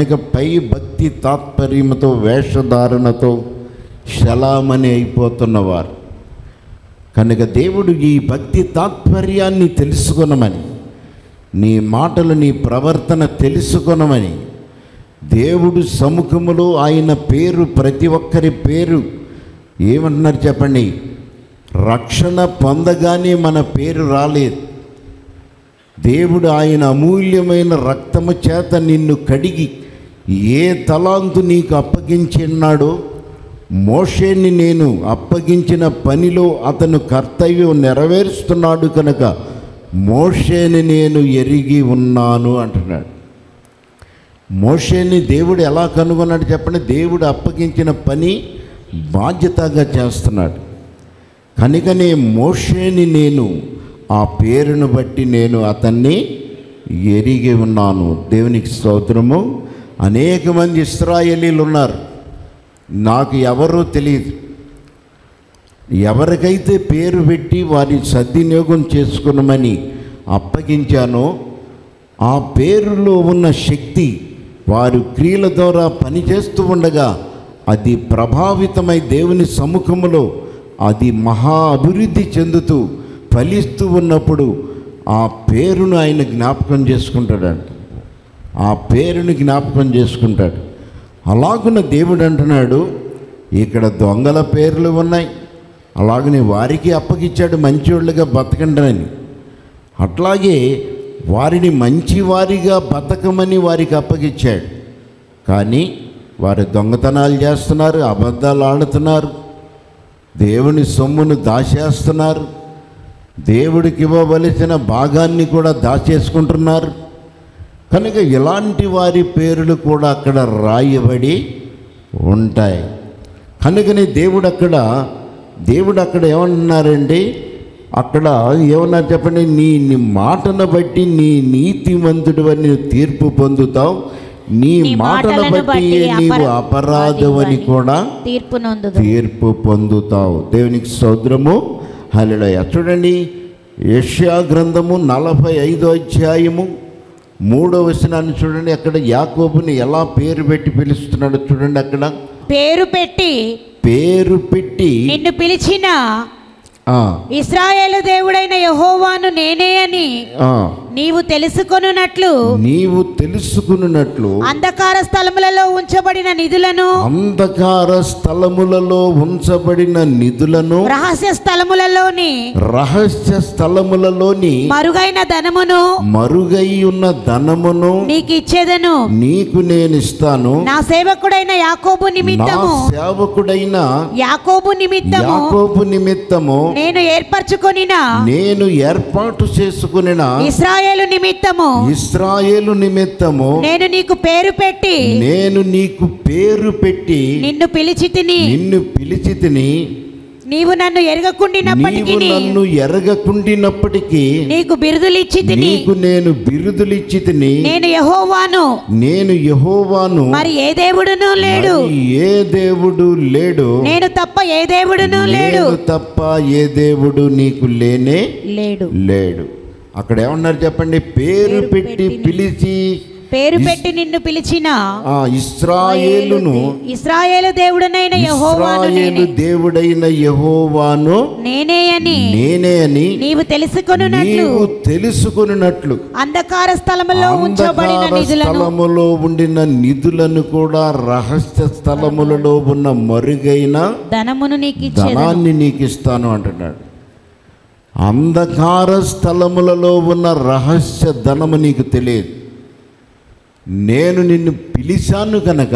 కనుక పై భక్తి తాత్పర్యముతో వేషధారణతో శలామణి అయిపోతున్నవారు కనుక దేవుడు ఈ భక్తి తాత్పర్యాన్ని తెలుసుకొనమని నీ మాటలు నీ ప్రవర్తన తెలుసుకొనమని దేవుడు సముఖములో ఆయన పేరు ప్రతి ఒక్కరి పేరు ఏమంటున్నారు చెప్పండి రక్షణ పొందగానే మన పేరు రాలేదు దేవుడు ఆయన అమూల్యమైన రక్తము చేత నిన్ను కడిగి ఏ తలాంతు నీకు అప్పగించిన్నాడో మోషేని నేను అప్పగించిన పనిలో అతను కర్తవ్యం నెరవేరుస్తున్నాడు కనుక మోషేని నేను ఎరిగి ఉన్నాను అంటున్నాడు మోషేని దేవుడు ఎలా కనుగొన్నాడు చెప్పండి దేవుడు అప్పగించిన పని బాధ్యతగా చేస్తున్నాడు కనుకనే మోషేని నేను ఆ పేరును బట్టి నేను అతన్ని ఎరిగి ఉన్నాను దేవునికి స్తోత్రము అనేక మంది ఇస్రాయేలీలు ఉన్నారు నాకు ఎవరో తెలియదు ఎవరికైతే పేరు పెట్టి వారి సద్వినియోగం చేసుకున్నామని అప్పగించానో ఆ పేరులో ఉన్న శక్తి వారు క్రియల ద్వారా పనిచేస్తూ ఉండగా అది ప్రభావితమై దేవుని సముఖములో అది మహా అభివృద్ధి చెందుతూ ఫలిస్తూ ఉన్నప్పుడు ఆ పేరును ఆయన జ్ఞాపకం చేసుకుంటాడంట ఆ పేరుని జ్ఞాపకం చేసుకుంటాడు అలాగున దేవుడు అంటున్నాడు ఇక్కడ దొంగల పేర్లు ఉన్నాయి అలాగనే వారికి అప్పగిచ్చాడు మంచివాళ్ళుగా బతకండి అని అట్లాగే వారిని మంచివారిగా బతకమని వారికి అప్పగిచ్చాడు కానీ వారు దొంగతనాలు చేస్తున్నారు అబద్ధాలు ఆడుతున్నారు దేవుని సొమ్మును దాచేస్తున్నారు దేవుడికి ఇవ్వవలసిన భాగాన్ని కూడా దాచేసుకుంటున్నారు కనుక ఇలాంటి వారి పేర్లు కూడా అక్కడ రాయబడి ఉంటాయి కనుకనే దేవుడు అక్కడ దేవుడు అక్కడ ఏమన్నారండి అక్కడ ఏమన్నారు చెప్పండి నీ నీ మాటను బట్టి నీ నీతిమంతుడు అని తీర్పు పొందుతావు నీ నీ మాటను మాటలను బట్టి బట్టి నీవు అపరా- అపరాధమని కూడా తీర్పు నొందుదు తీర్పు పొందుతావు దేవునికి సౌద్రము హలిడయ చూడండి యష్యా గ్రంథము నలభై ఐదో అధ్యాయము మూడో వచనాన్ని చూడండి అక్కడ యాకోబుని ఎలా పేరు పెట్టి పిలుస్తున్నాడో చూడండి అక్కడ పేరు పెట్టి పేరు పెట్టి నిన్ను పిలిచిన ఆ, ఇస్రాయేలు దేవుడైన యహోవాను నేనే అని ఆ, నీవు తెలుసుకొనున్నట్లు నీవు తెలుసుకున్నట్లు అంధకార స్థలములలో ఉంచబడిన నిధులను అంధకార స్థలములలో ఉంచబడిన నిధులను రహస్య స్థలములలోని రహస్య స్థలములలోని మరుగైన ధనమును మరుగై ఉన్న ధనమును నీకు ఇచ్చేదను నీకు నేను ఇస్తాను నా సేవకుడైన యాకోబు నా నిమిత్తము సేవకుడైన యాకోబు నిమిత్తము యాకోబు నిమిత్తము నేను ఏర్పరచుకొనిన నేను ఏర్పాటు చేసుకునిన ఇస్రాయేలు నిమిత్తము ఇస్రాయేలు నిమిత్తము నేను నీకు పేరు పెట్టి నేను నీకు పేరు పెట్టి నిన్ను పిలిచి తిని నిన్ను పిలిచి తిని నీవు నన్ను ఎరగకుండినప్పటికీ నీవు నన్ను ఎరగకుండినప్పటికీ నీకు బిరుదులిచ్చి తిని నీకు నేను బిరుదులిచ్చి తిని నేను యహోవాను నేను యహోవాను మరి ఏ దేవుడును లేడు మరి ఏ దేవుడు లేడు నేను తప్ప ఏ దేవుడును లేడు నేను తప్ప ఏ దేవుడు నీకు లేనే లేడు లేడు అక్కడ ఏమన్నారు చెప్పండి పేరు పెట్టి పిలిచి పేరు పెట్టి నిన్ను పిలిచిన ఆ ఇస్రాయేలును ఇస్రాయేలు దేవుడనైన యహోవాను ఇస్రాయేలు నేనే దేవుడైన యహోవాను నేనే అని నేనే అని నీవు తెలుసుకొనున్నట్లు నీవు తెలుసుకున్నట్లు అంధకార స్థలములో ఉంచబడిన అంధకార నిధులను స్థలములో ఉండిన నిధులను కూడా రహస్య స్థలములలో ఉన్న మరుగైన ధనమును నీకు ఇచ్చేదను ధనాన్ని నీకు ఇస్తాను అంటున్నాడు అంధకార స్థలములలో ఉన్న రహస్య ధనము నీకు తెలియదు నేను నిన్ను పిలిచాను కనుక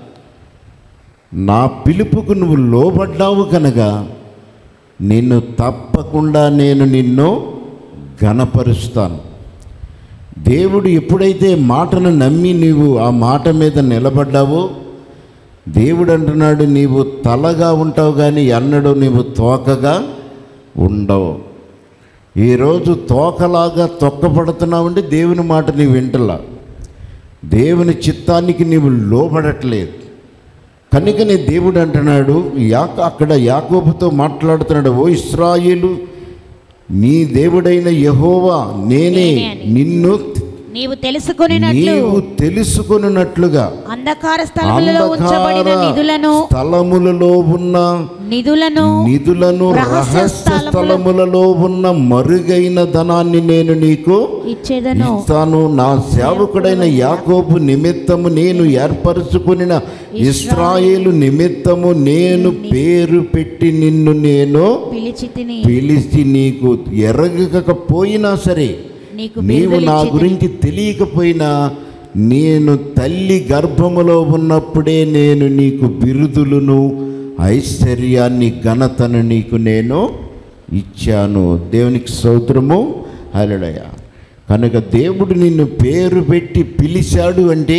నా పిలుపుకు నువ్వు లోబడ్డావు కనుక నిన్ను తప్పకుండా నేను నిన్ను ఘనపరుస్తాను దేవుడు ఎప్పుడైతే మాటను నమ్మి నీవు ఆ మాట మీద నిలబడ్డావో దేవుడు అంటున్నాడు నీవు తలగా ఉంటావు కానీ ఎన్నడూ నీవు తోకగా ఉండవు ఈరోజు తోకలాగా తొక్కపడుతున్నావంటే దేవుని మాట నీవు వింటలా దేవుని చిత్తానికి నీవు లోబడట్లేదు కనుకనే దేవుడు అంటున్నాడు యాక అక్కడ యాకోబుతో మాట్లాడుతున్నాడు ఓ ఇస్రాయేలు నీ దేవుడైన యహోవా నేనే నేనే అని. నిన్ను నీవు తెలుసుకొనినట్లు నీవు తెలుసుకొనున్నట్లుగా అంధకార స్థలములలో ఉంచబడిన అంధకార నిధులను స్థలములలో ఉన్న నిధులను నిధులను రహస్య రహస్య స్థలముల- స్థలములలో ఉన్న మరుగైన ధనాన్ని నేను నీకు ఇచ్చేదను ఇస్తాను నా సేవకుడైన యాకోబు నిమిత్తము నేను ఏర్పరచుకునిన ఇస్రాయేలు నిమిత్తము నేను పేరు పెట్టి నిన్ను నేను పిలిచి తిని పిలిచి నీకు ఎరగకపోయినా సరే నీకు నీవు నా బిరుదులిచ్చి గురించి తెలియకపోయినా నేను తల్లి గర్భములో ఉన్నప్పుడే నేను నీకు బిరుదులను ఐశ్వర్యాన్ని ఘనతను నీకు నేను ఇచ్చాను దేవునికి సౌత్రము హలడయ కనుక దేవుడు నిన్ను పేరు పెట్టి పిలిచాడు అంటే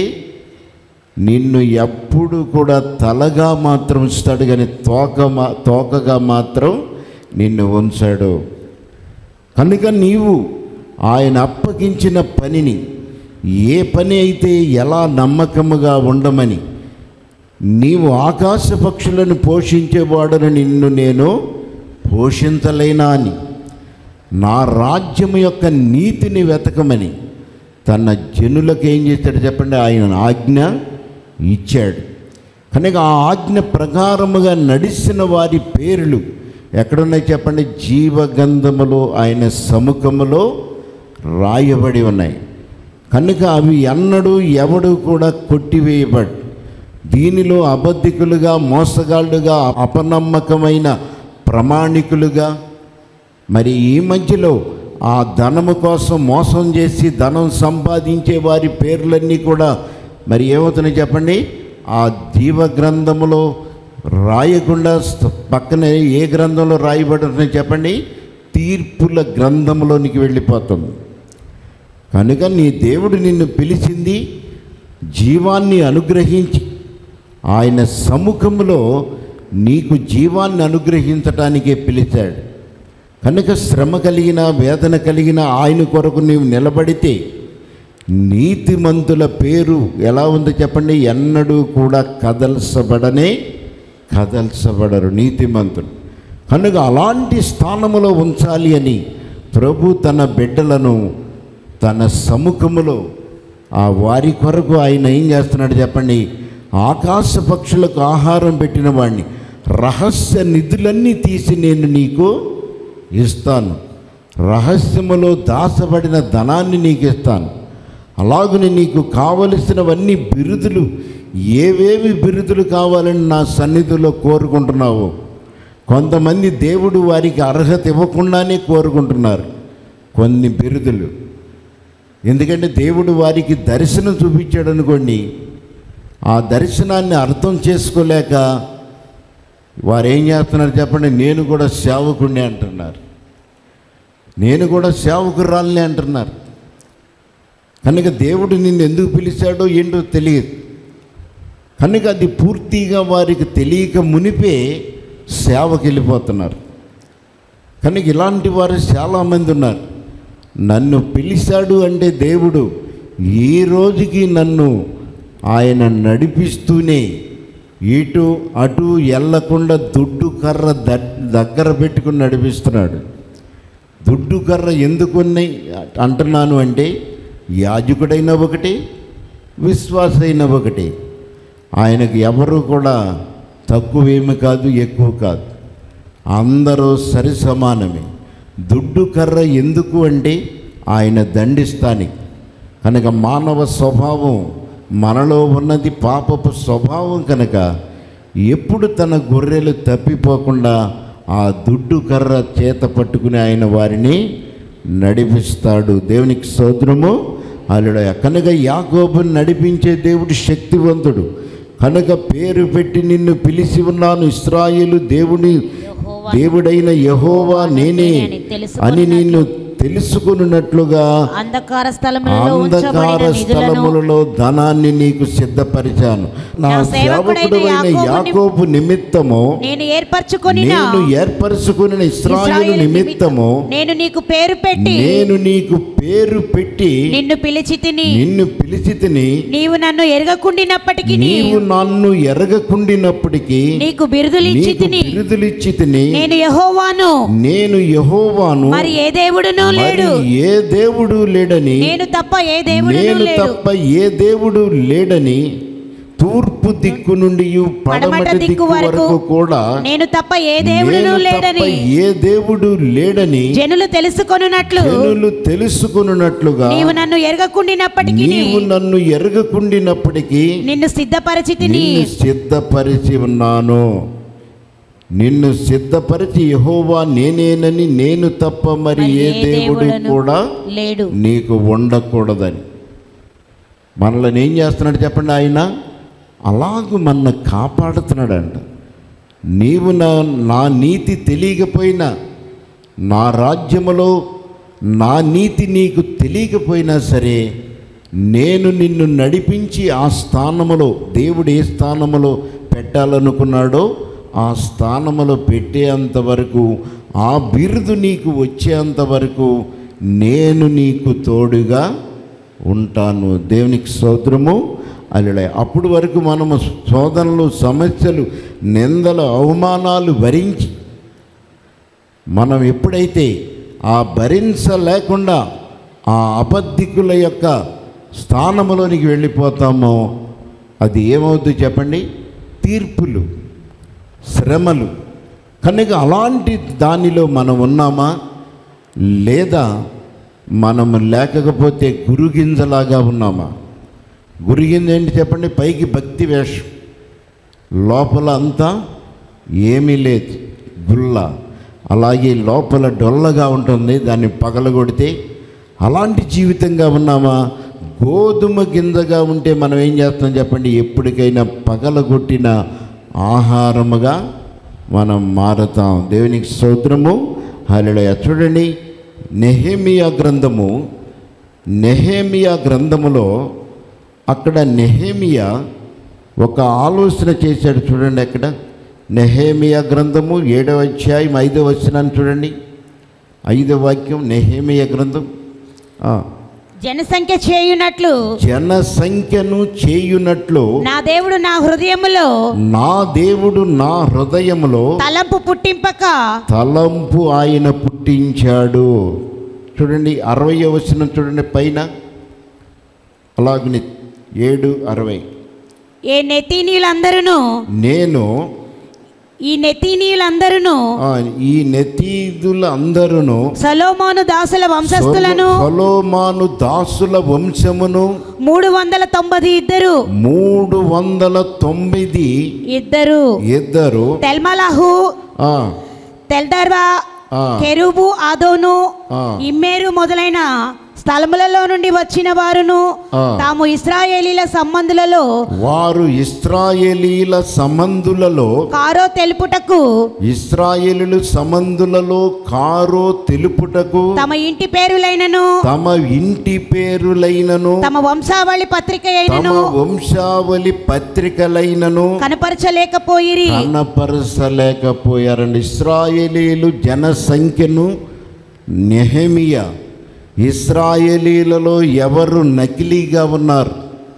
నిన్ను ఎప్పుడు కూడా తలగా మాత్రం ఇస్తాడు కానీ తోక మా తోకగా మాత్రం నిన్ను ఉంచాడు కనుక నీవు ఆయన అప్పగించిన పనిని ఏ పని అయితే ఎలా నమ్మకముగా ఉండమని నీవు ఆకాశ పక్షులను పోషించేవాడను నిన్ను నేను పోషించలేనా అని నా రాజ్యం యొక్క నీతిని వెతకమని తన జనులకు ఏం చేశాడు చెప్పండి ఆయన ఆజ్ఞ ఇచ్చాడు కనుక ఆ ఆజ్ఞ ప్రకారముగా నడిచిన వారి పేర్లు ఎక్కడున్నాయి చెప్పండి జీవగంధములో ఆయన సముఖములో రాయబడి ఉన్నాయి కనుక అవి ఎన్నడూ ఎవడు కూడా కొట్టివేయబడు దీనిలో అబద్ధికులుగా మోసగాళ్ళుగా అపనమ్మకమైన ప్రమాణికులుగా మరి ఈ మధ్యలో ఆ ధనము కోసం మోసం చేసి ధనం సంపాదించే వారి పేర్లన్నీ కూడా మరి ఏమవుతున్నాయి చెప్పండి ఆ జీవ గ్రంథములో రాయకుండా స్థ- పక్కనే ఏ గ్రంథంలో రాయబడుతున్నాయి చెప్పండి తీర్పుల గ్రంథంలోనికి వెళ్ళిపోతుంది కనుక నీ దేవుడు నిన్ను పిలిచింది జీవాన్ని అనుగ్రహించి ఆయన సముఖంలో నీకు జీవాన్ని అనుగ్రహించటానికే పిలిచాడు కనుక శ్రమ కలిగిన వేదన కలిగిన ఆయన కొరకు నీవు నిలబడితే నీతిమంతుల పేరు ఎలా ఉందో చెప్పండి ఎన్నడూ కూడా కదల్చబడనే కదల్చబడరు నీతిమంతులు కనుక అలాంటి స్థానములో ఉంచాలి అని ప్రభు తన బిడ్డలను తన సముఖములో ఆ వారి కొరకు ఆయన ఏం చేస్తున్నాడు చెప్పండి ఆకాశ పక్షులకు ఆహారం పెట్టిన వాడిని రహస్య నిధులన్నీ తీసి నేను నీకు ఇస్తాను రహస్యములో దాచబడిన ధనాన్ని నీకు ఇస్తాను అలాగని నీకు కావలసినవన్నీ బిరుదులు ఏవేవి బిరుదులు కావాలని నా సన్నిధిలో కోరుకుంటున్నావు కొంతమంది దేవుడు వారికి అర్హత ఇవ్వకుండానే కోరుకుంటున్నారు కొన్ని బిరుదులు ఎందుకంటే దేవుడు వారికి దర్శనం చూపించాడు అనుకోండి ఆ దర్శనాన్ని అర్థం చేసుకోలేక వారు ఏం చేస్తున్నారు చెప్పండి నేను కూడా సేవకుడిని అంటున్నారు నేను కూడా సేవకురాలని అంటున్నారు కనుక దేవుడు నిన్ను ఎందుకు పిలిచాడో ఏంటో తెలియదు కనుక అది పూర్తిగా వారికి తెలియక మునిపే సేవకి వెళ్ళిపోతున్నారు కనుక ఇలాంటి వారు చాలామంది ఉన్నారు నన్ను పిలిచాడు అంటే దేవుడు ఈ రోజుకి నన్ను ఆయన నడిపిస్తూనే ఇటు అటు ఎల్లకుండా దుడ్డు కర్ర దగ్- దగ్గర పెట్టుకుని నడిపిస్తున్నాడు దుడ్డు కర్ర ఎందుకున్నాయి అంటున్నాను అంటే యాజకుడైన ఒకటి విశ్వాసైన ఒకటి ఆయనకు ఎవరు కూడా తక్కువేమి కాదు ఎక్కువ కాదు అందరూ సరి సమానమే దుడ్డు కర్ర ఎందుకు అంటే ఆయన దండిస్తానికి కనుక మానవ స్వభావం మనలో ఉన్నది పాపపు స్వభావం కనుక ఎప్పుడు తన గొర్రెలు తప్పిపోకుండా ఆ దుడ్డు కర్ర చేత పట్టుకుని ఆయన వారిని నడిపిస్తాడు దేవునికి సోదరము అల్లుడ కనుక యాకోబుని నడిపించే దేవుడు శక్తివంతుడు కనుక పేరు పెట్టి నిన్ను పిలిచి ఉన్నాను ఇస్రాయేలు దేవుని దేవుడైన యహోవా నేనే అని నిన్ను తెలుసుకున్నట్లుగా అంధకార స్థలములలో ఉంచబడిన అంధకార నిధులను స్థలములలో ధనాన్ని నీకు సిద్ధపరిచాను నా నా సేవకుడైన సేవకుడైన యాకోబు యాకోబు నిమిత్తము నేను ఏర్పరచుకొని నేను ఏర్పరచుకున్న ఇస్రాయేలు నిమిత్తము నేను నీకు పేరు పెట్టి నేను నీకు పేరు పెట్టి నిన్ను పిలిచి తిని నిన్ను పిలిచి తిని నీవు నన్ను ఎరగకుండినప్పటికీ నీవు నన్ను ఎరగకుండినప్పటికీ నీకు బిరుదులు ఇచ్చి నీకు తిని బిరుదులిచ్చి తిని నేను యహోవాను నేను యహోవాను మరి ఏ దేవుడును మరి లేడు ఏ దేవుడు లేడని నేను తప్ప ఏ దేవుడును నేను లేడు తప్ప ఏ దేవుడు లేడని తూర్పు దిక్కు నుండి పడమట దిక్కు వరకు కూడా నేను తప్ప ఏ దేవుడును నేను తప్ప లేడని ఏ దేవుడు లేడని జనులు తెలుసుకొనున్నట్లు జనులు తెలుసుకున్నట్లుగా నీవు నన్ను ఎరగకుండినప్పటికీ నీవు నన్ను ఎరగకుండినప్పటికీ నిన్ను సిద్ధపరిచితిని నిన్ను సిద్ధపరిచి ఉన్నాను నిన్ను సిద్ధపరిచి యెహోవా నేనేనని నేను తప్ప మరి ఏ దేవుడు దేవుడును కూడా లేడు నీకు ఉండకూడదని మనల్ని ఏం చేస్తున్నాడు చెప్పండి ఆయన అలాగూ మన కాపాడుతున్నాడంట నీవు నా నా నీతి తెలియకపోయినా నా రాజ్యములో నా నీతి నీకు తెలియకపోయినా సరే నేను నిన్ను నడిపించి ఆ స్థానములో దేవుడు ఏ స్థానములో పెట్టాలనుకున్నాడో ఆ స్థానములో పెట్టేంత వరకు ఆ బిరుదు నీకు వచ్చేంత వరకు నేను నీకు తోడుగా ఉంటాను దేవునికి స్తోత్రము అల్లుడే అప్పుడు వరకు మనము శోధనలు సమస్యలు నిందలు అవమానాలు భరించి మనం ఎప్పుడైతే ఆ భరించలేకుండా ఆ అబద్ధికుల యొక్క స్థానములోనికి వెళ్ళిపోతామో అది ఏమవుద్ది చెప్పండి తీర్పులు శ్రమలు కనుక అలాంటి దానిలో మనం ఉన్నామా లేదా మనము లేకపోతే గురుగింజలాగా ఉన్నామా గురిగింజ ఏంటి చెప్పండి పైకి భక్తి వేషం లోపల అంతా ఏమీ లేదు గుల్ల అలాగే లోపల డొల్లగా ఉంటుంది దాన్ని పగలగొడితే అలాంటి జీవితంగా ఉన్నామా గోధుమ గింజగా ఉంటే మనం ఏం చేస్తాం చెప్పండి ఎప్పటికైనా పగలగొట్టిన ఆహారముగా మనం మారుతాం దేవునికి స్తోత్రము హల్లెలూయా చూడండి నెహేమియా గ్రంథము నెహేమియా గ్రంథములో అక్కడ నెహేమియా ఒక ఆలోచన చేశాడు చూడండి అక్కడ నెహేమియా గ్రంథము ఏడవ అధ్యాయం ఐదవ వచనాన్ని చూడండి ఐదవ వాక్యం నెహేమియా గ్రంథం ఆ, జనసంఖ్య చేయునట్లు జనసంఖ్యను చేయునట్లు నా దేవుడు నా హృదయములో నా దేవుడు నా హృదయములో తలంపు పుట్టింపక తలంపు ఆయన పుట్టించాడు చూడండి అరవై వచనం చూడండి పైన అలాగని ఏడు అరవై ఏ నెతీనీయులందరూ నేను ఈ నెతీనీయులందరూ ఆ, ఈ నెతీదుల అందరును సలోమోను దాసుల వంశస్థులను సొలొమాను దాసుల వంశమును మూడు వందల తొంభై ఇద్దరు మూడు వందల తొమ్మిది ఇద్దరు ఇద్దరు తెల్మలహు ఆ, తెల్దర్వా ఆ. కెరూబు ఆదోను ఆ. ఇమ్మేరు మొదలైన స్థలములలో నుండి వచ్చిన వారును ఆ. తాము ఇస్రాయేలీల సంబంధులలో వారు ఇస్రాయేలీల సంబంధులలో కారో తెలుపుటకు ఇస్రాయేలులు సంబంధులలో కారో తెలుపుటకు తమ ఇంటి పేరులైనను తమ ఇంటి పేరులైనను తమ వంశావళి పత్రిక తమ అయినను వంశావళి పత్రికలైనను కనపరచలేకపోయిరి కనపరచలేకపోయారండి ఇస్రాయేలీలు జనసంఖ్యను నెహమియా ఇస్రాయేలీలలో ఎవరు నకిలీగా ఉన్నారు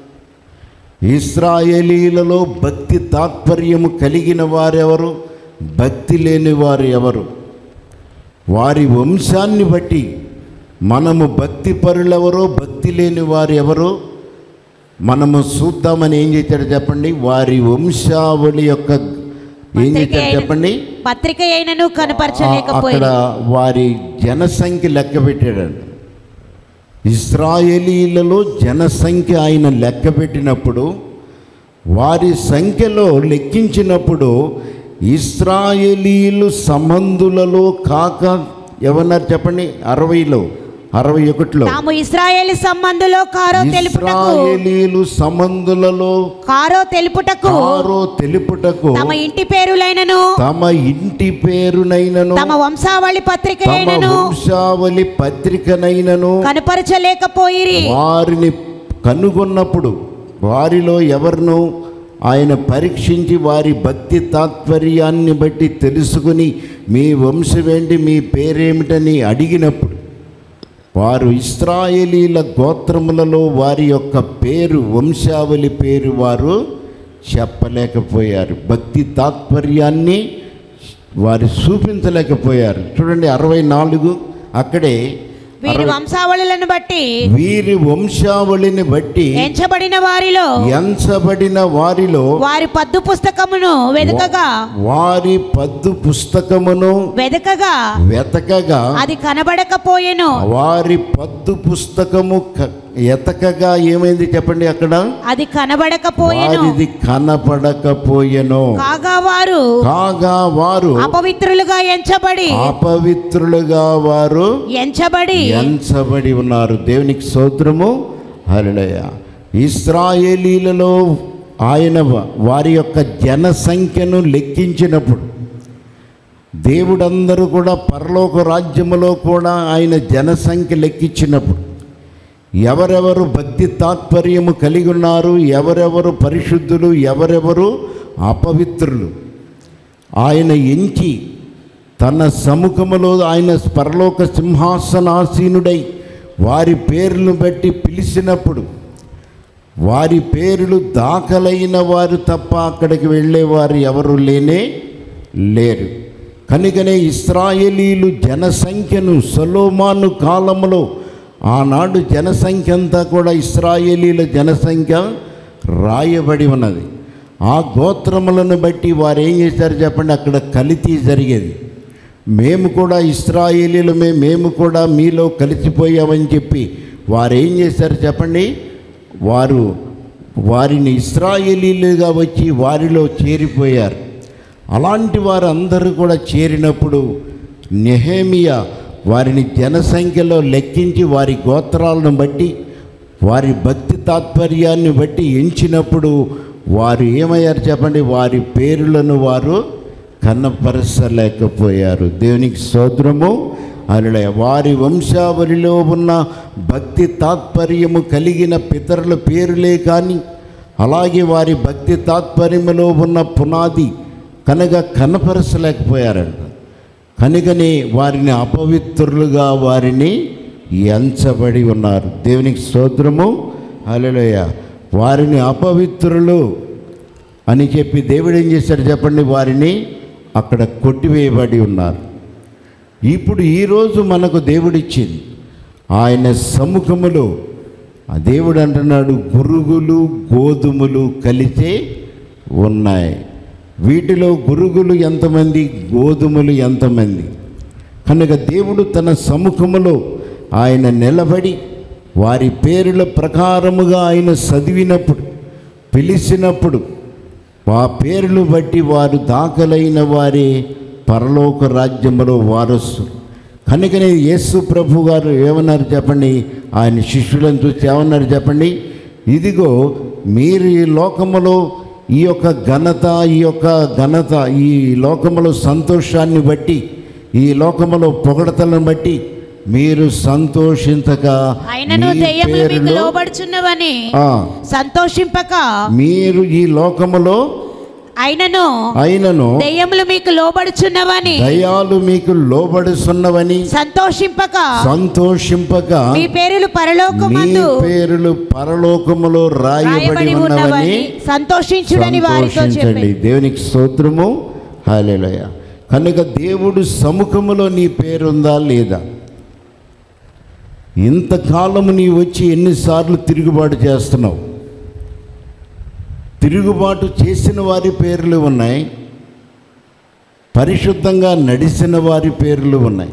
ఇస్రాయేలీలలో భక్తి తాత్పర్యము కలిగిన వారెవరు భక్తి లేని వారు ఎవరు వారి వంశాన్ని బట్టి మనము భక్తి పరులెవరో భక్తి లేని వారు ఎవరో మనము చూద్దామని ఏం చేశాడు చెప్పండి వారి వంశావళి యొక్క ఏం పత్రిక చేశాడు అయిన- చెప్పండి పత్రిక అయినను ఆ- కనపరచలేకపోయి అక్కడ వారి జనసంఖ్య లెక్క పెట్టాడండి ఇస్రాయేలీలలో జనసంఖ్య ఆయన లెక్క పెట్టినప్పుడు వారి సంఖ్యలో లెక్కించినప్పుడు ఇస్రాయేలీలు సంబంధులలో కాక ఎవరన్నారు చెప్పండి అరవైలో అరవై ఒకటిలో తాము ఇస్రాయేల్ సంబంధులో కారో తెలుపుటకు ఇస్రాయేలీలు సంబంధులలో కారో తెలుపుటకు కారో తెలుపుటకు తమ ఇంటి పేరులైనను తమ ఇంటి పేరునైనను తమ వంశావళి పత్రిక తమ అయినను వంశావళి పత్రికనైనను కనపరచలేకపోయిరి వారిని కనుగొన్నప్పుడు వారిలో ఎవరినో ఆయన పరీక్షించి వారి భక్తి తాత్పర్యాన్ని బట్టి తెలుసుకుని మీ వంశమేంటి మీ పేరేమిటని అడిగినప్పుడు వారు ఇస్రాయేలీల గోత్రములలో వారి యొక్క పేరు వంశావళి పేరు వారు చెప్పలేకపోయారు భక్తి తాత్పర్యాన్ని వారు చూపించలేకపోయారు చూడండి అరవై నాలుగు అక్కడే వీరి అరవై- వంశావళులను బట్టి వీరి వంశావళిని బట్టి ఎంచబడిన వారిలో ఎంచబడిన వారిలో వారి పద్దు పుస్తకమును వెదకగా వారి పద్దు పుస్తకమును వెదకగా వెతకగా అది కనబడకపోయెను వారి పద్దు పుస్తకము క- ఎతకగా ఏమైంది చెప్పండి అక్కడ అది కనబడకపోయెను వారిది కనపడకపోయెను కాగా వారు కాగా వారు అపవిత్రులుగా ఎంచబడి అపవిత్రులుగా వారు ఎంచబడి ఎంచబడి ఉన్నారు దేవునికి స్తోత్రము హల్లెలూయా ఇస్రాయేలీలలో ఆయన వ- వారి యొక్క జనసంఖ్యను లెక్కించినప్పుడు దేవుడందరూ కూడా పరలోక రాజ్యములో కూడా ఆయన జనసంఖ్య లెక్కించినప్పుడు ఎవరెవరు భక్తి తాత్పర్యము కలిగి ఉన్నారు ఎవరెవరు పరిశుద్ధులు ఎవరెవరు అపవిత్రులు ఆయన ఎంచి తన సముఖములో ఆయన పరలోక సింహాసనాసీనుడై వారి పేర్లను బట్టి పిలిచినప్పుడు వారి పేర్లు దాఖలైన వారు తప్ప అక్కడికి వెళ్ళేవారు ఎవరు లేనే లేరు కనుకనే ఇస్రాయేలీలు జనసంఖ్యను సొలోమాను కాలములో ఆనాడు జనసంఖ్య అంతా కూడా ఇస్రాయేలీల జనసంఖ్య రాయబడి ఉన్నది ఆ గోత్రములను బట్టి వారు ఏం చేశారు చెప్పండి అక్కడ కలితీ జరిగేది మేము కూడా ఇస్రాయేలీలమే మేము కూడా మీలో కలిసిపోయామని చెప్పి వారు ఏం చేశారు చెప్పండి వారు వారిని ఇస్రాయేలీలుగా వచ్చి వారిలో చేరిపోయారు అలాంటి వారందరూ కూడా చేరినప్పుడు నెహేమియా వారిని జనసంఖ్యలో లెక్కించి వారి గోత్రాలను బట్టి వారి భక్తి తాత్పర్యాన్ని బట్టి ఎంచినప్పుడు వారు ఏమయ్యారు చెప్పండి వారి పేర్లను వారు కనపరచలేకపోయారు దేవునికి స్తోత్రము అలా వారి వంశావళిలో ఉన్న భక్తి తాత్పర్యము కలిగిన పితరుల పేరులే కానీ అలాగే వారి భక్తి తాత్పర్యములో ఉన్న పునాది కనుక కనపరచలేకపోయారంట కనుకనే వారిని అపవిత్రులుగా వారిని ఎంచబడి ఉన్నారు దేవునికి స్తోత్రము హల్లెలూయా వారిని అపవిత్రులు అని చెప్పి దేవుడు ఏం చేశాడు చెప్పండి వారిని అక్కడ కొట్టివేయబడి ఉన్నారు ఇప్పుడు ఈరోజు మనకు దేవుడిచ్చింది ఆయన సముఖములో ఆ దేవుడు అంటున్నాడు గురుగులు గోధుమలు కలిసే ఉన్నాయి వీటిలో గురుగులు ఎంతమంది గోధుమలు ఎంతమంది కనుక దేవుడు తన సముఖములో ఆయన నిలబడి వారి పేరుల ప్రకారముగా ఆయన చదివినప్పుడు పిలిచినప్పుడు ఆ పేర్లు బట్టి వారు దాఖలైన వారే పరలోక రాజ్యములో వారసు కనుకనే యేసు ప్రభు గారు ఏమన్నారు చెప్పండి ఆయన శిష్యులను చూసి ఏమన్నారు చెప్పండి ఇదిగో మీరు ఈ లోకములో ఈ యొక్క ఘనత ఈ యొక్క ఘనత ఈ లోకములో సంతోషాన్ని బట్టి ఈ లోకములో పొగడతలను బట్టి మీరు సంతోషించక అయినను మీ దెయ్యములు మీకు పేరులో లోబడుచున్నవని ఆ, సంతోషింపక మీరు ఈ లోకములో అయినను అయినను దెయ్యములు మీకు లోబడుచున్నవని దయాలు మీకు లోబడుచున్నవని సంతోషింపక సంతోషింపక మీ పేరులు మీ పరలోకమందు పేరులు పరలోకములో రాయబడి రాయబడి ఉన్నవని ఉన్నవని సంతోషించుడని వారితో సంతోషించండి చెప్పి దేవునికి స్తోత్రము హాలేలయ కనుక దేవుడు సముఖములో నీ పేరుందా లేదా ఇంతకాలము నీ వచ్చి ఎన్నిసార్లు తిరుగుబాటు చేస్తున్నావు తిరుగుబాటు చేసిన వారి పేర్లు ఉన్నాయి పరిశుద్ధంగా నడిచిన వారి పేర్లు ఉన్నాయి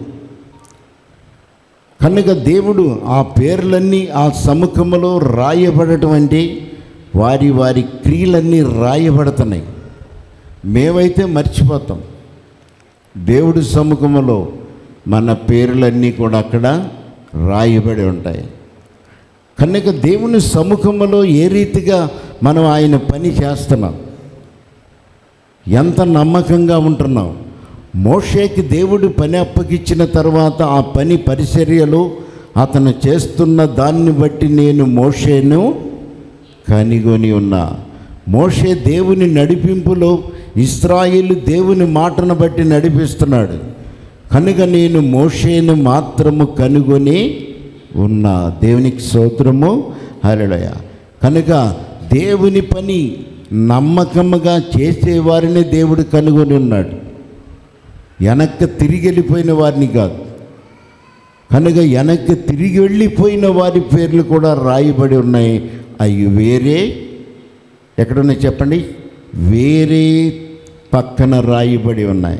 కనుక దేవుడు ఆ పేర్లన్నీ ఆ సముఖములో రాయబడటం అంటే వారి వారి క్రియలన్నీ రాయబడుతున్నాయి మేమైతే మర్చిపోతాం దేవుడి సముఖములో మన పేర్లన్నీ కూడా అక్కడ రాయబడి ఉంటాయి కనుక దేవుని సముఖములో ఏ రీతిగా మనం ఆయన పని చేస్తున్నాం ఎంత నమ్మకంగా ఉంటున్నాం మోషేకి దేవుడు పని అప్పగించిన తర్వాత ఆ పని పరిచర్యలు అతను చేస్తున్న దాన్ని బట్టి నేను మోషేను కనిగొని ఉన్నా మోషే దేవుని నడిపింపులో ఇస్రాయిలు దేవుని మాటను బట్టి నడిపిస్తున్నాడు కనుక నేను మోషేను మాత్రము కనుగొని ఉన్నా దేవునికి స్తోత్రము హరళయ కనుక దేవుని పని నమ్మకముగా చేసేవారిని దేవుడు కనుగొని ఉన్నాడు వెనక్కి తిరిగి వెళ్ళిపోయిన వారిని కాదు కనుక వెనక్కి తిరిగి వెళ్ళిపోయిన వారి పేర్లు కూడా రాయబడి ఉన్నాయి అవి వేరే ఎక్కడున్నాయి చెప్పండి వేరే పక్కన రాయబడి ఉన్నాయి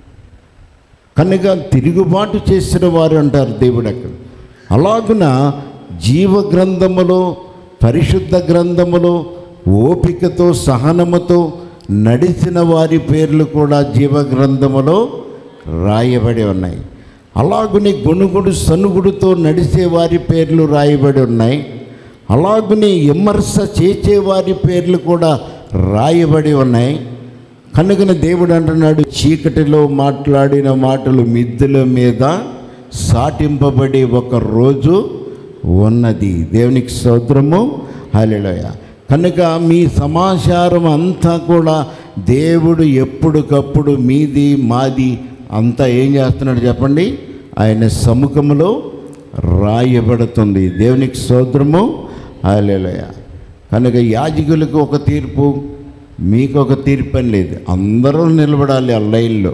కనుక తిరుగుబాటు చేసిన వారు అంటారు దేవుడు అక్కడ అలాగున జీవ గ్రంథములో పరిశుద్ధ గ్రంథములో ఓపికతో సహనముతో నడిచిన వారి పేర్లు కూడా జీవ గ్రంథములో రాయబడి ఉన్నాయి అలాగుని గుణుగుడు సనుగుడుతో నడిచే వారి పేర్లు రాయబడి ఉన్నాయి అలాగుని విమర్శ చేసే వారి పేర్లు కూడా రాయబడి ఉన్నాయి కనుకన దేవుడు అంటున్నాడు చీకటిలో మాట్లాడిన మాటలు మిద్దెల మీద సాటింపబడి ఒక రోజు ఉన్నది దేవునికి స్తోత్రము హల్లెలూయ కనుక మీ సమాచారం అంతా కూడా దేవుడు ఎప్పటికప్పుడు మీది మాది అంతా ఏం చేస్తున్నాడు చెప్పండి ఆయన సముఖంలో రాయబడుతుంది దేవునికి స్తోత్రము హల్లెలూయ కనుక యాజకులకు ఒక తీర్పు మీకు ఒక తీర్పు అని లేదు అందరూ నిలబడాలి ఆ లైన్లో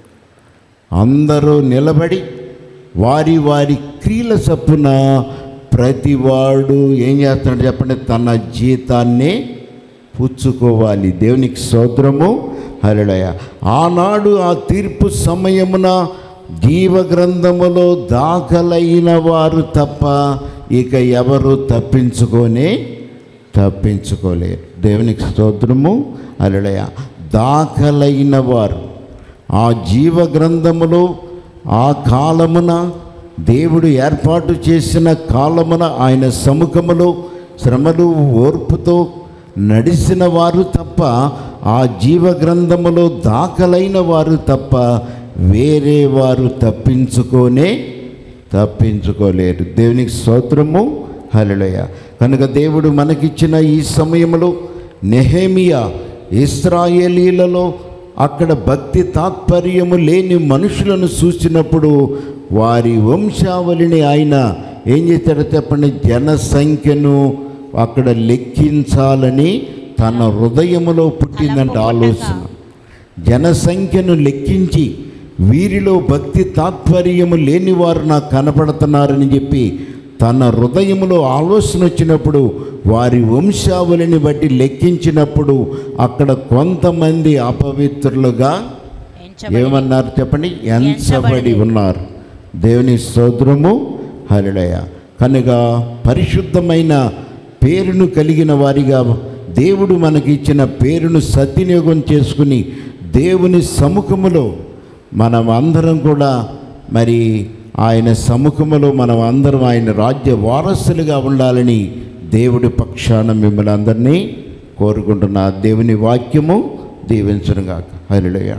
అందరూ నిలబడి వారి వారి క్రియల చప్పున ప్రతివాడు ఏం చేస్తున్నాడు చెప్పండి తన జీతాన్నే పుచ్చుకోవాలి దేవునికి స్తోత్రము హరిడయ ఆనాడు ఆ తీర్పు సమయమున జీవ గ్రంథములో దాఖలైన వారు తప్ప ఇక ఎవరు తప్పించుకొనే తప్పించుకోలేరు దేవునికి స్తోత్రము అలడయ దాఖలైన వారు ఆ జీవ గ్రంథములో ఆ కాలమున దేవుడు ఏర్పాటు చేసిన కాలమున ఆయన సముఖములో శ్రమలు ఓర్పుతో నడిచిన వారు తప్ప ఆ జీవ గ్రంథములో దాఖలైన వారు తప్ప వేరే వారు తప్పించుకోనే తప్పించుకోలేరు దేవునికి స్తోత్రము హల్లెలూయ కనుక దేవుడు మనకిచ్చిన ఈ సమయంలో నెహేమియా ఇస్రాయేలీలలో అక్కడ భక్తి తాత్పర్యము లేని మనుషులను చూసినప్పుడు వారి వంశావళిని ఆయన ఏం చేశాడో చెప్పండి జనసంఖ్యను అక్కడ లెక్కించాలని తన హృదయములో పుట్టిందంట ఆలోచన జనసంఖ్యను లెక్కించి వీరిలో భక్తి తాత్పర్యము లేనివారు నాకు కనపడుతున్నారని చెప్పి తన హృదయములో ఆలోచన వచ్చినప్పుడు వారి వంశావళిని బట్టి లెక్కించినప్పుడు అక్కడ కొంతమంది అపవిత్రులుగా ఏమన్నారు చెప్పండి ఎంచబడి ఉన్నారు దేవుని స్తోత్రము హరిడయ కనుక పరిశుద్ధమైన పేరును కలిగిన వారిగా దేవుడు మనకిచ్చిన పేరును సద్వినియోగం చేసుకుని దేవుని సముఖములో మనం అందరం కూడా మరి ఆయన సముఖములో మనం అందరం ఆయన రాజ్య వారసులుగా ఉండాలని దేవుడి పక్షాన మిమ్మల్ని అందరినీ కోరుకుంటున్నా దేవుని వాక్యము దీవించునుగాక హరిడయ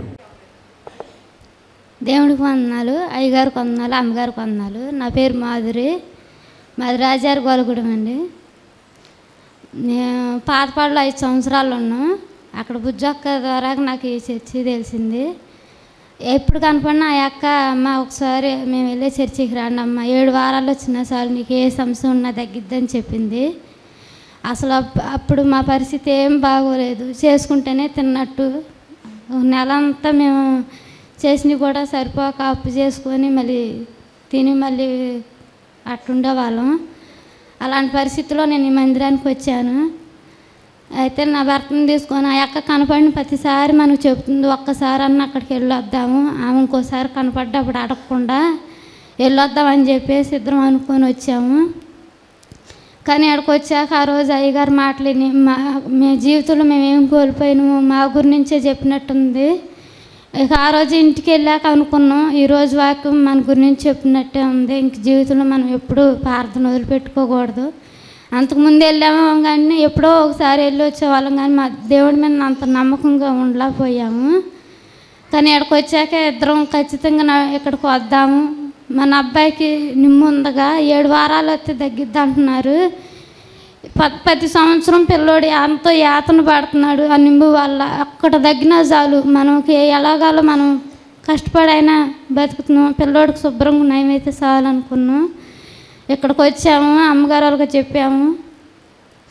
దేవుడికి వందనాలు అయ్యగారికి వందనాలు అమ్మగారికి వందనాలు నా పేరు మాధురి మాది రాజారి గోలగూడెం అండి నేను పాతపాడులో ఐదు సంవత్సరాలు ఉన్నాం అక్కడ బుజ్జక్క ద్వారా నాకు ఈ చర్చి తెలిసింది ఎప్పుడు కనపడినా ఆ అక్క అమ్మ ఒకసారి మేము వెళ్ళే చర్చికి రండి అమ్మ ఏడు వారాలు వచ్చినా చాలు నీకు ఏ సమస్య ఉన్నా తగ్గిద్దని చెప్పింది అసలు అప్- అప్పుడు మా పరిస్థితి ఏం బాగోలేదు చేసుకుంటేనే తిన్నట్టు నెల అంతా మేము చేసినవి కూడా సరిపోక అప్పు చేసుకొని మళ్ళీ తిని మళ్ళీ అట్టుండే వాళ్ళం అలాంటి పరిస్థితిలో నేను ఈ మందిరానికి వచ్చాను అయితే నా భర్తను తీసుకొని ఆ అక్క కనపడిన ప్రతిసారి మనకు చెప్తుంది ఒక్కసారి అన్న అక్కడికి వెళ్ళొద్దాము ఆమె ఇంకోసారి కనపడ్డప్పుడు అడగకుండా వెళ్ళొద్దామని చెప్పేసి ఇద్దరం అనుకొని వచ్చాము కానీ అక్కడికి వచ్చాక ఆ రోజు అయ్యగారు మాటలని మా మీ జీవితంలో మేము ఏం కోల్పోయినాము మా గురించే చెప్పినట్టుంది ఇక ఆ రోజు ఇంటికి వెళ్ళాక అనుకున్నాం ఈ రోజు వాక్యం మన గురించి చెప్పినట్టే ఉంది ఇంక జీవితంలో మనం ఎప్పుడు ప్రార్థన వదిలిపెట్టుకోకూడదు అంతకుముందు వెళ్ళాము కానీ ఎప్పుడో ఒకసారి వెళ్ళి వచ్చేవాళ్ళం కానీ మా దేవుడి మీద అంత నమ్మకంగా ఉండలేకపోయాము కానీ ఇక్కడికి వచ్చాక ఇద్దరం ఖచ్చితంగా నా ఇక్కడికి వద్దాము మన అబ్బాయికి నిమ్ము ఉందగా ఏడు వారాలు వస్తే తగ్గిద్ది అంటున్నారు ప- ప్రతి సంవత్సరం పిల్లోడు ఎంతో యాతన పడుతున్నాడు ఆ నింబు వల్ల అక్కడ తగ్గినా చాలు మనకి ఎలాగాలో మనం కష్టపడైనా బతుకుతున్నాం పిల్లోడికి శుభ్రంగా నయమైతే చాలు అనుకున్నాం ఇక్కడికి వచ్చాము అమ్మగారు వాళ్ళకి చెప్పాము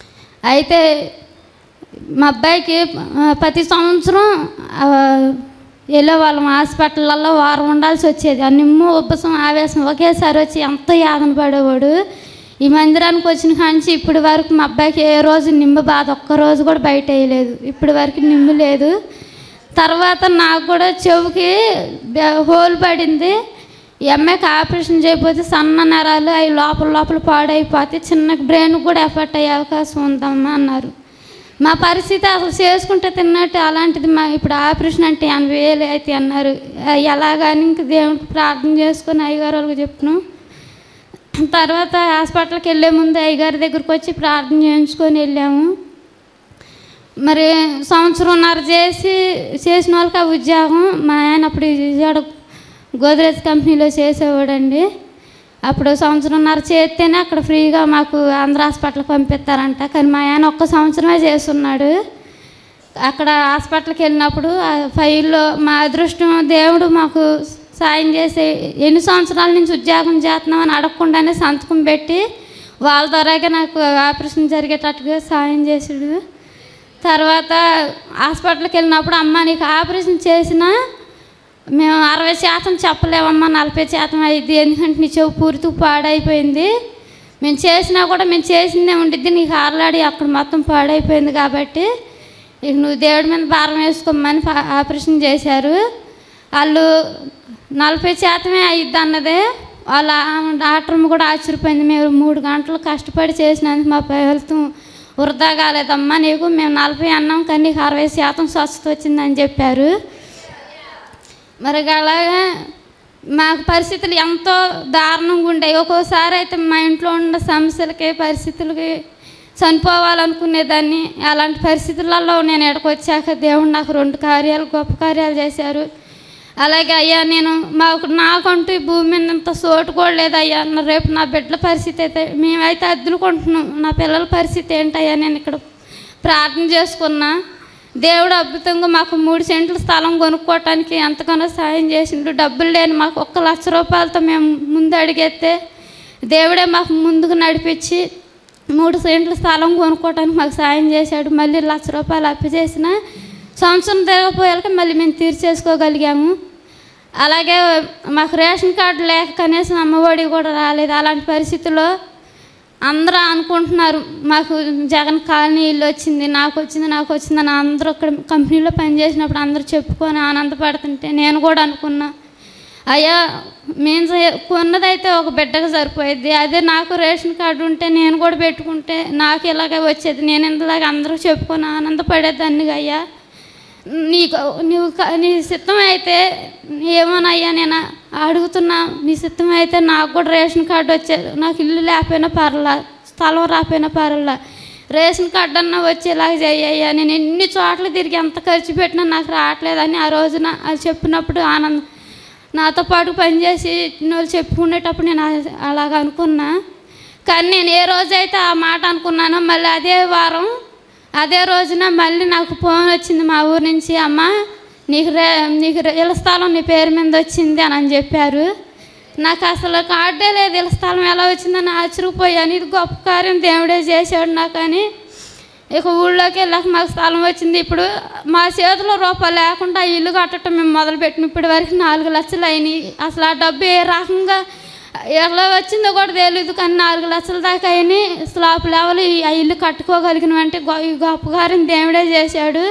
అయితే మా అబ్బాయికి ఆ, ప్రతి సంవత్సరం ఆ, వెళ్ళే వాళ్ళం హాస్పిటల్లో వారం ఉండాల్సి వచ్చేది ఆ నిమ్ము ఉబ్బసం ఆవేశం ఒకేసారి వచ్చి ఎంతో యాతన పడేవాడు ఈ మందిరానికి వచ్చిన కాంచి ఇప్పటి వరకు మా అబ్బాయికి ఏ రోజు నిమ్మ బాధ ఒక్క రోజు కూడా బయట వేయలేదు ఇప్పటి వరకు నిమ్ము లేదు తర్వాత నాకు కూడా చెవుకి బె- హోల్ పడింది ఈ అమ్మాయికి ఆపరేషన్ చేయకపోతే సన్న నరాలు అవి లోపల లోపల పాడైపోతే చిన్న బ్రెయిన్ కూడా ఎఫెక్ట్ అయ్యే అవకాశం ఉందమ్మా అన్నారు మా పరిస్థితి అసలు చేసుకుంటే తిన్నట్టు అలాంటిది మా ఇప్పుడు ఆపరేషన్ అంటే ఎనభై వేలు అయితే అన్నారు ఆ, ఎలాగని ఇంక దేవుడికి ప్రార్థన చేసుకొని అయ్యగారు వాళ్ళకి చెప్పినాం తర్వాత హాస్పిటల్కి వెళ్ళే ముందు అయ్యగారి దగ్గరికి వచ్చి ప్రార్థన చేయించుకొని వెళ్ళాము మరి సంవత్సరంన్నర చేసి చేసిన వాళ్ళకి ఆ ఉద్యోగం మా ఆయన అప్పుడు విజయవాడ గోద్రేజ్ కంపెనీలో చేసేవాడండి అప్పుడు సంవత్సరంన్నర చేస్తేనే అక్కడ ఫ్రీగా మాకు ఆంధ్ర హాస్పిటల్కి పంపిస్తారంట కానీ మా ఆయన ఒక్క సంవత్సరమే చేస్తున్నాడు అక్కడ హాస్పిటల్కి వెళ్ళినప్పుడు ఆ ఫైల్లో మా అదృష్టం దేవుడు మాకు సాయం చేసి ఎన్ని సంవత్సరాల నుంచి ఉద్యోగం చేస్తున్నామని అడగకుండానే సంతకం పెట్టి వాళ్ళ ద్వారాగా నాకు ఆపరేషన్ జరిగేటట్టుగా సాయం చేసాడు తర్వాత హాస్పిటల్కి వెళ్ళినప్పుడు అమ్మ నీకు ఆపరేషన్ చేసినా మేము అరవై శాతం చెప్పలేమమ్మా నలభై శాతం అయింది ఎందుకంటే నీ చెవు పూర్తి పాడైపోయింది మేము చేసినా కూడా మేము చేసిందే ఉండిద్ది నీకు ఆరలాడి అక్కడ మొత్తం పాడైపోయింది కాబట్టి ఇక నువ్వు దేవుడి మీద భారం వేసుకోమని పా- ఆపరేషన్ చేశారు వాళ్ళు నలభై శాతమే అయ్యిద్ది అన్నదే వాళ్ళ ఆమె డాక్టర్ కూడా ఆశ్చర్యపోయింది మేము మూడు గంటలు కష్టపడి చేసినందుకు మా ఫలితం వృధా కాలేదమ్మా నీకు మేము నలభై అన్నాం కానీ నీకు అరవై శాతం స్వస్థత వచ్చిందని చెప్పారు మరి అలాగే మాకు పరిస్థితులు ఎంతో దారుణంగా ఉండేవి ఒక్కోసారి అయితే మా ఇంట్లో ఉన్న సమస్యలకి పరిస్థితులకి చనిపోవాలనుకునేదాన్ని అలాంటి పరిస్థితులలో నేను ఇక్కడికి వచ్చాక దేవుడు నాకు రెండు కార్యాలు గొప్ప కార్యాలు చేశారు అలాగే అయ్యా నేను మాకు నాకంటూ ఈ భూమి మీద ఇంత సోటు కూడా లేదయ్యా నా రేపు నా బిడ్డల పరిస్థితి అయితే మేమైతే అద్దులుకుంటున్నాం నా పిల్లల పరిస్థితి ఏంటయ్యా నేను ఇక్కడ ప్రార్థన చేసుకున్నా దేవుడు అద్భుతంగా మాకు మూడు సెంట్ల స్థలం కొనుక్కోవటానికి ఎంతగానో సాయం చేసిండు డబ్బులు లేని మాకు ఒక్క లక్ష రూపాయలతో మేము ముందు అడిగేస్తే దేవుడే మాకు ముందుకు నడిపించి మూడు సెంట్ల స్థలం కొనుక్కోవటానికి మాకు సాయం చేశాడు మళ్ళీ లక్ష రూపాయలు అప్పు చేసిన సంవత్సరం తిరగపోయాక మళ్ళీ మేము తీర్చేసుకోగలిగాము అలాగే మాకు రేషన్ కార్డు లేక కనీసం అమ్మఒడి కూడా రాలేదు అలాంటి పరిస్థితుల్లో అందరూ అనుకుంటున్నారు మాకు జగన్ కాలనీ ఇల్లు వచ్చింది నాకు వచ్చింది నాకు వచ్చింది అని అందరూ అక్కడ కంపెనీలో పనిచేసినప్పుడు అందరూ చెప్పుకొని ఆనందపడుతుంటే నేను కూడా అనుకున్నా అయ్యా మేము చే- కొన్నదైతే ఒక బిడ్డకు సరిపోయేది అదే నాకు రేషన్ కార్డు ఉంటే నేను కూడా పెట్టుకుంటే నాకు ఇలాగే వచ్చేది నేను ఇంతలాగా అందరూ చెప్పుకొని ఆనందపడేదాన్ని అయ్యా నీకు నువ్వు క- నీ సిద్ధం అయితే ఏమోనయ్యా నేను అడుగుతున్నా నీ సిద్ధం అయితే నాకు కూడా రేషన్ కార్డు వచ్చేది నాకు ఇల్లు లేకపోయినా పర్లా స్థలం రాకపోయినా పర్లా రేషన్ కార్డు అన్నా వచ్చేలాగా చెయ్యయ్యా నేను ఎన్ని చోట్ల తిరిగి ఎంత ఖర్చు పెట్టినా నాకు రావట్లేదని ఆ రోజున అది చెప్పినప్పుడు ఆనందం నాతో పాటు పనిచేసి వాళ్ళు చెప్పుకునేటప్పుడు నేను అ- అలాగ అనుకున్నా కానీ నేను ఏ రోజైతే ఆ మాట అనుకున్నానో మళ్ళీ అదే వారం అదే రోజున మళ్ళీ నాకు ఫోన్ వచ్చింది మా ఊరు నుంచి అమ్మ నీకు రే నీకు రే- ఇళ్ళ స్థలం నీ పేరు మీద వచ్చింది అని అని చెప్పారు నాకు అసలు కార్డే లేదు ఇళ్ళ స్థలం ఎలా వచ్చిందని ఆశ్చర్యపోయాను ఇది గొప్ప కార్యం దేవుడే చేశాడు నాకు అని ఇక ఊళ్ళోకి వెళ్ళాక మాకు స్థలం వచ్చింది ఇప్పుడు మా చేతిలో రూపాయలు లేకుండా ఆ ఇల్లు కట్టడం మేము మొదలుపెట్టిన ఇప్పటి వరకు నాలుగు లక్షలు అయినాయి అసలు ఆ డబ్బు ఏ రకంగా ఎలా వచ్చిందో కూడా తెలియదు కానీ నాలుగు లక్షల దాకా అయినాయి స్లాబ్ లెవెల్ ఈ- ఆ ఇల్లు కట్టుకోగలిగిన అంటే ఈ గొప్ప కార్యం దేవుడే చేశాడు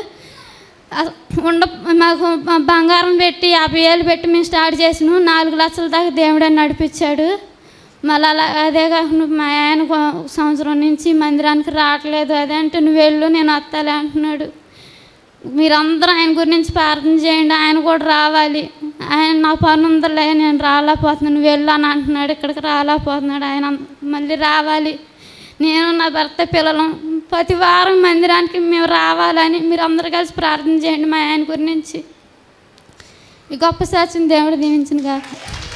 అస- ఉండ మాకు బ- బంగారం పెట్టి యాభై వేలు పెట్టి మేము స్టార్ట్ చేసినాం నాలుగు లక్షల దాకా దేవుడే నడిపించాడు మళ్ళీ అలా అదే కాకుండా మా ఆయన కొ- సంవత్సరం నుంచి మందిరానికి రావట్లేదు అదే అంటే నువ్వు వెళ్ళు నేను వస్తాలే అంటున్నాడు మీరందరూ ఆయన గురించి ప్రార్థన చేయండి ఆయన కూడా రావాలి ఆయన నా పని ఉందిలే నేను రాలేకపోతున్నాను నువ్వు వెళ్ళు అని అంటున్నాడు ఇక్కడికి రాలేకపోతున్నాడు ఆయన మళ్ళీ రావాలి నేను నా భర్త పిల్లలు ప్రతి వారం మందిరానికి మేము రావాలని మీరు అందరూ కలిసి ప్రార్థన చేయండి మా ఆయన గురించి ఈ గొప్ప సాక్ష్యం దేవుడు దీవించిన కాక